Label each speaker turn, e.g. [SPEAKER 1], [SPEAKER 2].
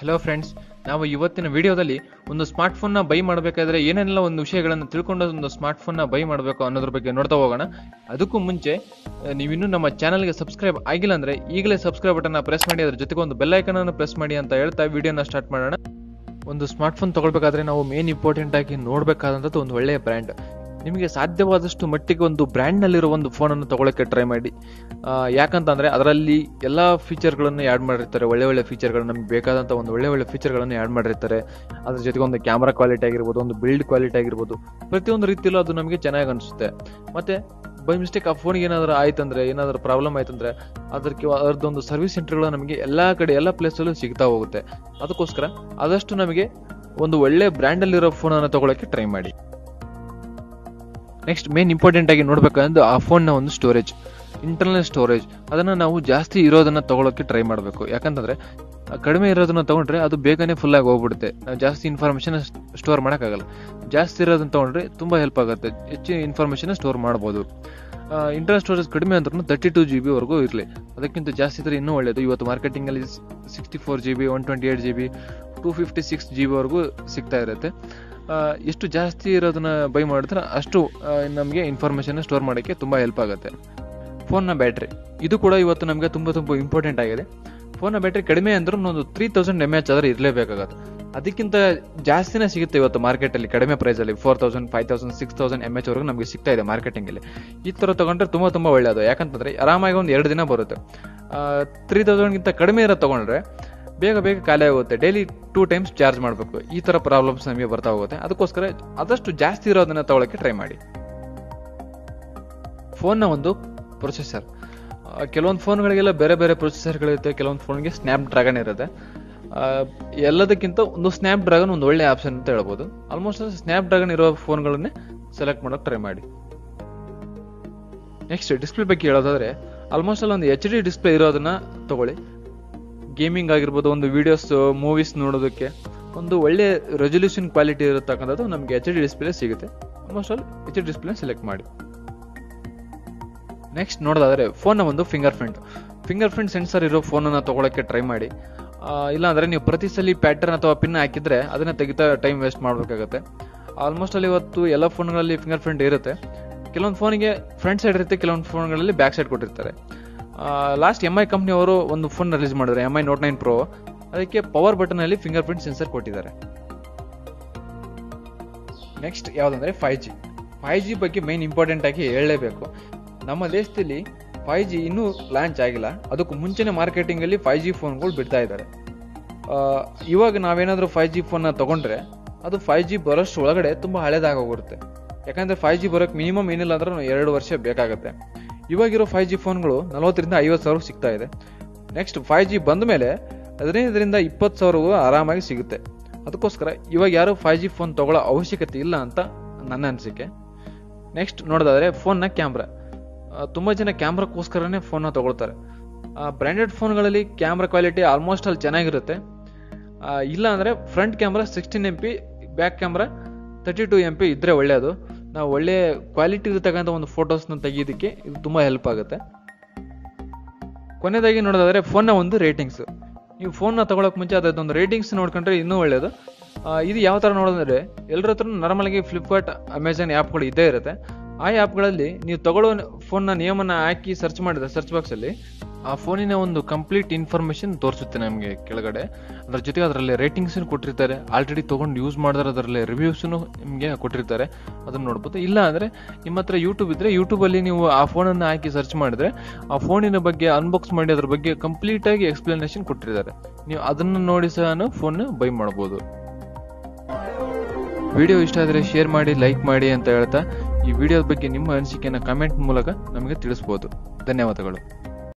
[SPEAKER 1] hello friends ನಾವು ಇವತ್ತಿನ ವಿಡಿಯೋದಲ್ಲಿ ಒಂದು ಸ್ಮಾರ್ಟ್ಫೋನ್ನ ಬೈ ಮಾಡಬೇಕಾದ್ರೆ ಏನೆಲ್ಲ ಒಂದು ವಿಷಯಗಳನ್ನು ತಿಳ್ಕೊಂಡು ಒಂದು ಸ್ಮಾರ್ಟ್ಫೋನ್ನ ಬೈ ಮಾಡಬೇಕು ಅನ್ನೋದ್ರ ಬಗ್ಗೆ ನೋಡ್ತಾ ಹೋಗೋಣ ಅದಕ್ಕೂ ಮುಂಚೆ ಆ, ನೀವಿನ್ನೂ ನಮ್ಮ ಚಾನಲ್ಗೆ ಸಬ್ಸ್ಕ್ರೈಬ್ ಆಗಿಲ್ಲ ಅಂದರೆ ಈಗಲೇ ಸಬ್ಸ್ಕ್ರೈಬ್ ಬಟನ್ನ ಪ್ರೆಸ್ ಮಾಡಿ ಅದ್ರ ಜೊತೆಗೆ ಒಂದು ಬೆಲ್ ಐಕನನ್ನು ಪ್ರೆಸ್ ಮಾಡಿ ಅಂತ ಹೇಳ್ತಾ ವಿಡಿಯೋನ ಸ್ಟಾರ್ಟ್ ಮಾಡೋಣ ಒಂದು ಸ್ಮಾರ್ಟ್ಫೋನ್ ತಗೊಳ್ಬೇಕಾದ್ರೆ ನಾವು ಮೇನ್ ಇಂಪಾರ್ಟೆಂಟ್ ಆಗಿ ನೋಡಬೇಕಾದಂಥದ್ದು ಒಂದು ಒಳ್ಳೆಯ ಬ್ರ್ಯಾಂಡ್ ನಿಮಗೆ ಸಾಧ್ಯವಾದಷ್ಟು ಮಟ್ಟಿಗೆ ಒಂದು ಬ್ರ್ಯಾಂಡ್ನಲ್ಲಿರೋ ಒಂದು ಫೋನನ್ನು ತಗೊಳ್ಳೋಕ್ಕೆ ಟ್ರೈ ಮಾಡಿ ಆ, ಯಾಕಂತಂದ್ರೆ ಅದರಲ್ಲಿ ಎಲ್ಲ ಫೀಚರ್ಗಳನ್ನು ಆ್ಯಡ್ ಮಾಡಿರ್ತಾರೆ ಒಳ್ಳೆ ಒಳ್ಳೆ ಫೀಚರ್ಗಳು ನಮಗೆ ಬೇಕಾದಂಥ ಒಂದು ಒಳ್ಳೆ ಒಳ್ಳೆ ಫೀಚರ್ಗಳನ್ನು ಆ್ಯಡ್ ಮಾಡಿರ್ತಾರೆ ಅದ್ರ ಜೊತೆಗೆ ಒಂದು ಕ್ಯಾಮ್ರಾ ಕ್ವಾಲಿಟಿ ಆಗಿರ್ಬೋದು ಒಂದು ಬಿಲ್ಡ್ ಕ್ವಾಲಿಟಿ ಆಗಿರ್ಬೋದು ಪ್ರತಿಯೊಂದು ರೀತಿಯಲ್ಲೂ ಅದು ನಮಗೆ ಚೆನ್ನಾಗಿ ಅನಿಸುತ್ತೆ ಮತ್ತೆ ಬೈ ಮಿಸ್ಟೇಕ್ ಆ ಫೋನ್ಗೆ ಏನಾದರೂ ಆಯ್ತಂದ್ರೆ ಏನಾದರೂ ಪ್ರಾಬ್ಲಮ್ ಆಯ್ತಂದ್ರೆ ಅದಕ್ಕೆ ಅದರದ್ದೊಂದು ಸರ್ವಿಸ್ ಸೆಂಟರ್ಗಳು ನಮಗೆ ಎಲ್ಲ ಕಡೆ ಎಲ್ಲ ಪ್ಲೇಸಲ್ಲೂ ಸಿಗ್ತಾ ಹೋಗುತ್ತೆ ಅದಕ್ಕೋಸ್ಕರ ಆದಷ್ಟು ನಮಗೆ ಒಂದು ಒಳ್ಳೆ ಬ್ರ್ಯಾಂಡಲ್ಲಿರೋ ಫೋನನ್ನು ತಗೊಳ್ಳೋಕ್ಕೆ ಟ್ರೈ ಮಾಡಿ ನೆಕ್ಸ್ಟ್ ಮೇನ್ ಇಂಪಾರ್ಟೆಂಟ್ ಆಗಿ ನೋಡ್ಬೇಕಂದ್ರೆ ಆ ಫೋನ್ನ ಒಂದು ಸ್ಟೋರೇಜ್ ಇಂಟರ್ನಲ್ ಸ್ಟೋರೇಜ್ ಅದನ್ನು ನಾವು ಜಾಸ್ತಿ ಇರೋದನ್ನ ತಗೊಳ್ಳೋಕೆ ಟ್ರೈ ಮಾಡಬೇಕು ಯಾಕಂತಂದ್ರೆ ಆ ಕಡಿಮೆ ಇರೋದನ್ನ ತಗೊಂಡ್ರೆ ಅದು ಬೇಗನೆ ಫುಲ್ ಆಗಿ ಹೋಗ್ಬಿಡುತ್ತೆ ನಾವು ಜಾಸ್ತಿ ಇನ್ಫಾರ್ಮೇಷನ್ ಸ್ಟೋರ್ ಮಾಡೋಕ್ಕಾಗಲ್ಲ ಜಾಸ್ತಿ ಇರೋದನ್ನ ತಗೊಂಡ್ರೆ ತುಂಬ ಹೆಲ್ಪ್ ಆಗುತ್ತೆ ಹೆಚ್ಚಿನ ಇನ್ಫಾರ್ಮೇಷನ್ ಸ್ಟೋರ್ ಮಾಡ್ಬೋದು ಇಂಟರ್ನಲ್ ಸ್ಟೋರೇಜ್ ಕಡಿಮೆ ಅಂದ್ರೂ ತರ್ಟಿ ಟು ಜಿ ಬಿವರೆಗೂ ಇರಲಿ ಅದಕ್ಕಿಂತ ಜಾಸ್ತಿ ಇದ್ರೆ ಇನ್ನೂ ಒಳ್ಳೆಯದು ಇವತ್ತು ಮಾರ್ಕೆಟಿಂಗಲ್ಲಿ sixty four G B one twenty eight G B two fifty six G ಬಿವರೆಗೂ ಸಿಗ್ತಾ ಇರುತ್ತೆ ಆ, ಎಷ್ಟು ಜಾಸ್ತಿ ಇರೋದನ್ನ ಬೈ ಮಾಡಿದ್ರೆ ಅಷ್ಟು ನಮಗೆ ಇನ್ಫಾರ್ಮೇಷನ್ ಸ್ಟೋರ್ ಮಾಡೋಕ್ಕೆ ತುಂಬ ಹೆಲ್ಪ್ ಆಗುತ್ತೆ ಫೋನ್ನ ಬ್ಯಾಟ್ರಿ ಇದು ಕೂಡ ಇವತ್ತು ನಮಗೆ ತುಂಬ ತುಂಬ ಇಂಪಾರ್ಟೆಂಟ್ ಆಗಿದೆ ಫೋನ್ನ ಬ್ಯಾಟ್ರಿ ಕಡಿಮೆ ಅಂದ್ರೂ ಒಂದು ತ್ರೀ ತೌಸಂಡ್ ಎಮ್ ಎಚ್ ಆದರೆ ಇರಲೇಬೇಕಾಗತ್ತೆ ಅದಕ್ಕಿಂತ ಜಾಸ್ತಿನೇ ಸಿಗುತ್ತೆ ಇವತ್ತು ಮಾರ್ಕೆಟಲ್ಲಿ ಕಡಿಮೆ ಪ್ರೈಸಲ್ಲಿ four thousand five thousand six thousand M H ವರೆಗೂ ನಮಗೆ ಸಿಗ್ತಾ ಇದೆ ಮಾರ್ಕೆಟಿಂಗಲ್ಲಿ ಈ ಥರ ತಗೊಂಡ್ರೆ ತುಂಬ ತುಂಬ ಒಳ್ಳೆಯದು ಯಾಕಂತಂದ್ರೆ ಆರಾಮಾಗಿ ಒಂದು ಎರಡು ದಿನ ಬರುತ್ತೆ ತ್ರೀ ತೌಸಂಡ್ಗಿಂತ ಕಡಿಮೆ ಇರೋ ತಗೊಂಡ್ರೆ ಬೇಗ ಬೇಗ ಖಾಲಿ ಆಗುತ್ತೆ ಡೈಲಿ ಟೂ ಟೈಮ್ಸ್ ಚಾರ್ಜ್ ಮಾಡಬೇಕು ಈ ಥರ ಪ್ರಾಬ್ಲಮ್ಸ್ ನಮಗೆ ಬರ್ತಾ ಹೋಗುತ್ತೆ ಅದಕ್ಕೋಸ್ಕರ ಆದಷ್ಟು ಜಾಸ್ತಿ ಇರೋದನ್ನ ತಗೊಳ್ಳೋಕ್ಕೆ ಟ್ರೈ ಮಾಡಿ ಫೋನ್ನ ಒಂದು ಪ್ರೊಸೆಸರ್ ಕೆಲವೊಂದು ಫೋನ್ಗಳಿಗೆಲ್ಲ ಬೇರೆ ಬೇರೆ ಪ್ರೊಸೆಸರ್ಗಳಿರುತ್ತೆ ಕೆಲವೊಂದು ಫೋನ್ಗೆ ಸ್ನ್ಯಾಪ್ ಡ್ರ್ಯಾಗನ್ ಇರುತ್ತೆ ಆ, ಎಲ್ಲದಕ್ಕಿಂತ ಒಂದು ಸ್ನ್ಯಾಪ್ ಡ್ರ್ಯಾಗನ್ ಒಂದು ಒಳ್ಳೆ ಆಪ್ಷನ್ ಅಂತ ಹೇಳ್ಬೋದು ಆಲ್ಮೋಸ್ಟ್ ಸ್ನ್ಯಾಪ್ ಡ್ರ್ಯಾಗನ್ ಇರೋ ಫೋನ್ಗಳನ್ನೇ ಸೆಲೆಕ್ಟ್ ಮಾಡೋಕೆ ಟ್ರೈ ಮಾಡಿ ನೆಕ್ಸ್ಟ್ ಡಿಸ್ಪ್ಲೇ ಬಗ್ಗೆ ಹೇಳೋದಾದ್ರೆ ಆಲ್ಮೋಸ್ಟ್ ಅಲ್ಲಿ ಒಂದು ಎಚ್ ಡಿ ಡಿಸ್ಪ್ಲೇ ಇರೋದನ್ನ ತಗೊಳ್ಳಿ ಗೇಮಿಂಗ್ ಆಗಿರ್ಬೋದು ಒಂದು ವಿಡಿಯೋಸ್ ಮೂವೀಸ್ ನೋಡೋದಕ್ಕೆ ಒಂದು ಒಳ್ಳೆ ರೆಸೊಲ್ಯೂಷನ್ ಕ್ವಾಲಿಟಿ ಇರತಕ್ಕಂಥದ್ದು ನಮಗೆ ಎಚ್ ಡಿ ಡಿಸ್ಪ್ಲೇ ಸಿಗುತ್ತೆ almost all H D display select ಮಾಡಿ ನೆಕ್ಸ್ಟ್ ನೋಡೋದಾದ್ರೆ ಫೋನ್ನ ಒಂದು fingerprint fingerprint sensor ಇರೋ ಫೋನನ್ನು ತಗೊಳಕ್ಕೆ ಟ್ರೈ ಮಾಡಿ ಆ, ಇಲ್ಲಾಂದ್ರೆ ನೀವು ಪ್ರತಿ ಸಲ ಪ್ಯಾಟರ್ನ್ ಅಥವಾ ಪಿನ್ ಹಾಕಿದ್ರೆ ಅದನ್ನ ತೆಗಿತಾ ಟೈಮ್ ವೇಸ್ಟ್ ಮಾಡಬೇಕಾಗುತ್ತೆ ಆಲ್ಮೋಸ್ಟ್ ಅಲ್ಲಿ ಇವತ್ತು ಎಲ್ಲ ಫೋನ್ಗಳಲ್ಲಿ ಫಿಂಗರ್ ಪ್ರಿಂಟ್ ಇರುತ್ತೆ ಕೆಲವೊಂದು ಫೋನಿಗೆ ಫ್ರಂಟ್ ಸೈಡ್ ಇರುತ್ತೆ ಕೆಲವೊಂದು ಫೋನ್ಗಳಲ್ಲಿ ಬ್ಯಾಕ್ ಸೈಡ್ ಕೊಟ್ಟಿರ್ತಾರೆ ಲಾಸ್ಟ್ ಎಮ್ ಐ ಕಂಪ್ನಿಯವರು ಒಂದು ಫೋನ್ ರಿಲೀಸ್ ಮಾಡಿದ್ದಾರೆ M I note nine pro ಅದಕ್ಕೆ ಪವರ್ ಬಟನ್ ಅಲ್ಲಿ ಫಿಂಗರ್ ಪ್ರಿಂಟ್ ಸೆನ್ಸರ್ ಕೊಟ್ಟಿದ್ದಾರೆ ನೆಕ್ಸ್ಟ್ ಯಾವುದಂದ್ರೆ ಫೈವ್ ಜಿ ಫೈವ್ ಜಿ ಬಗ್ಗೆ ಮೇನ್ ಇಂಪಾರ್ಟೆಂಟ್ ಆಗಿ ಹೇಳಲೇಬೇಕು ನಮ್ಮ ದೇಶದಲ್ಲಿ ಫೈವ್ ಜಿ ಇನ್ನೂ ಲಾಂಚ್ ಆಗಿಲ್ಲ ಅದಕ್ಕೂ ಮುಂಚೆನೆ ಮಾರ್ಕೆಟಿಂಗ್ ಅಲ್ಲಿ ಫೈವ್ ಜಿ ಫೋನ್ಗಳು ಬಿಡ್ತಾ ಇದ್ದಾರೆ ಆ, ಇವಾಗ ನಾವೇನಾದ್ರೂ ಫೈವ್ ಜಿ ಫೋನ್ನ ತಗೊಂಡ್ರೆ ಅದು ಫೈವ್ ಜಿ ಬರೋಷ್ಟು ಒಳಗಡೆ ತುಂಬಾ ಹಳೇದಾಗೋಗಿರುತ್ತೆ ಯಾಕಂದ್ರೆ ಫೈವ್ ಜಿ ಬರೋಕ್ಕೆ ಮಿನಿಮಮ್ ಏನಿಲ್ಲ ಅಂದ್ರೆ ಎರಡು ವರ್ಷ ಬೇಕಾಗುತ್ತೆ ಇವಾಗಿರೋ ಫೈವ್ ಜಿ ಫೋನ್ಗಳು ನಲವತ್ತರಿಂದ ಐವತ್ತು ಸಾವಿರ ಸಿಗ್ತಾ ಇದೆ ನೆಕ್ಸ್ಟ್ ಫೈವ್ ಜಿ ಬಂದ ಮೇಲೆ ಹದಿನೈದರಿಂದ ಇಪ್ಪತ್ತು ಸಾವಿರವೂ ಆರಾಮಾಗಿ ಸಿಗುತ್ತೆ ಅದಕ್ಕೋಸ್ಕರ ಇವಾಗ ಯಾರು ಫೈವ್ ಜಿ ಫೋನ್ ತಗೊಳ್ಳೋ ಅವಶ್ಯಕತೆ ಇಲ್ಲ ಅಂತ ನನ್ನ ಅನಿಸಿಕೆ ನೆಕ್ಸ್ಟ್ ನೋಡೋದಾದ್ರೆ ಫೋನ್ನ ಕ್ಯಾಮ್ರಾ ತುಂಬ ಜನ ಕ್ಯಾಮ್ರಾಕ್ಕೋಸ್ಕರನೇ ಫೋನ್ನ ತಗೊಳ್ತಾರೆ ಬ್ರ್ಯಾಂಡೆಡ್ ಫೋನ್ಗಳಲ್ಲಿ ಕ್ಯಾಮ್ರಾ ಕ್ವಾಲಿಟಿ ಆಲ್ಮೋಸ್ಟ್ ಅಲ್ಲಿ ಚೆನ್ನಾಗಿರುತ್ತೆ ಆ, ಇಲ್ಲ ಅಂದರೆ front camera sixteen M P back camera thirty two M P ಇದ್ರೆ ಒಳ್ಳೆಯದು ನಾವು ಒಳ್ಳೆ ಕ್ವಾಲಿಟಿ ಇರತಕ್ಕಂಥ ಒಂದು ಫೋಟೋಸ್ನ ತೆಗೆಯೋದಕ್ಕೆ ಇದು ತುಂಬ ಹೆಲ್ಪ್ ಆಗುತ್ತೆ ಕೊನೆಯದಾಗಿ ನೋಡೋದಾದ್ರೆ ಫೋನ್ನ ಒಂದು ರೇಟಿಂಗ್ಸ್ ನೀವು ಫೋನ್ನ ತಗೊಳಕ್ ಮುಂಚೆ ಅದೊಂದು ರೇಟಿಂಗ್ಸ್ ನೋಡ್ಕೊಂಡ್ರೆ ಇನ್ನೂ ಒಳ್ಳೆಯದು ಆ, ಇದು ಯಾವ ಥರ ನೋಡೋದಂದ್ರೆ ಎಲ್ಲರ ಹತ್ರ ನಾರ್ಮಲಾಗಿ ಫ್ಲಿಪ್ಕಾರ್ಟ್ ಅಮೆಝಾನ್ ಆ್ಯಪ್ಗಳು ಇದ್ದೇ ಇರುತ್ತೆ ಆ ಆ್ಯಪ್ಗಳಲ್ಲಿ ನೀವು ತಗೊಳ್ಳೋ ಫೋನ್ನ ನಿಯಮನ ಹಾಕಿ ಸರ್ಚ್ ಮಾಡಿದ್ರೆ ಸರ್ಚ್ ಬಾಕ್ಸಲ್ಲಿ ಆ ಫೋನಿನ ಒಂದು ಕಂಪ್ಲೀಟ್ ಇನ್ಫಾರ್ಮೇಶನ್ ತೋರಿಸುತ್ತೆ ನಮಗೆ ಕೆಳಗಡೆ ಅದ್ರ ಜೊತೆಗೆ ಅದರಲ್ಲಿ ರೇಟಿಂಗ್ಸ್ ಕೊಟ್ಟಿರ್ತಾರೆ ಆಲ್ರೆಡಿ ತೊಗೊಂಡು ಯೂಸ್ ಮಾಡಿದ್ರೆ ಅದರಲ್ಲಿ ರಿವ್ಯೂಸ್ನು ನಿಮಗೆ ಕೊಟ್ಟಿರ್ತಾರೆ ಅದನ್ನ ನೋಡ್ಬೋದು ಇಲ್ಲ ಅಂದರೆ ನಿಮ್ಮ ಹತ್ರ ಯೂಟ್ಯೂಬ್ ಇದ್ರೆ ಯೂಟ್ಯೂಬಲ್ಲಿ ನೀವು ಆ ಫೋನನ್ನು ಹಾಕಿ ಸರ್ಚ್ ಮಾಡಿದ್ರೆ ಆ ಫೋನಿನ ಬಗ್ಗೆ ಅನ್ಬಾಕ್ಸ್ ಮಾಡಿ ಅದ್ರ ಬಗ್ಗೆ ಕಂಪ್ಲೀಟ್ ಆಗಿ ಎಕ್ಸ್ಪ್ಲನೇಷನ್ ಕೊಟ್ಟಿರ್ತಾರೆ ನೀವು ಅದನ್ನು ನೋಡಿ ಸಹ ಫೋನ್ ಬೈ ಮಾಡ್ಬೋದು ವಿಡಿಯೋ ಇಷ್ಟ ಆದರೆ ಶೇರ್ ಮಾಡಿ ಲೈಕ್ ಮಾಡಿ ಅಂತ ಹೇಳ್ತಾ ಈ ವಿಡಿಯೋದ ಬಗ್ಗೆ ನಿಮ್ಮ ಅನಿಸಿಕೆಯನ್ನು ಕಮೆಂಟ್ ಮೂಲಕ ನಮಗೆ ತಿಳಿಸ್ಬೋದು ಧನ್ಯವಾದಗಳು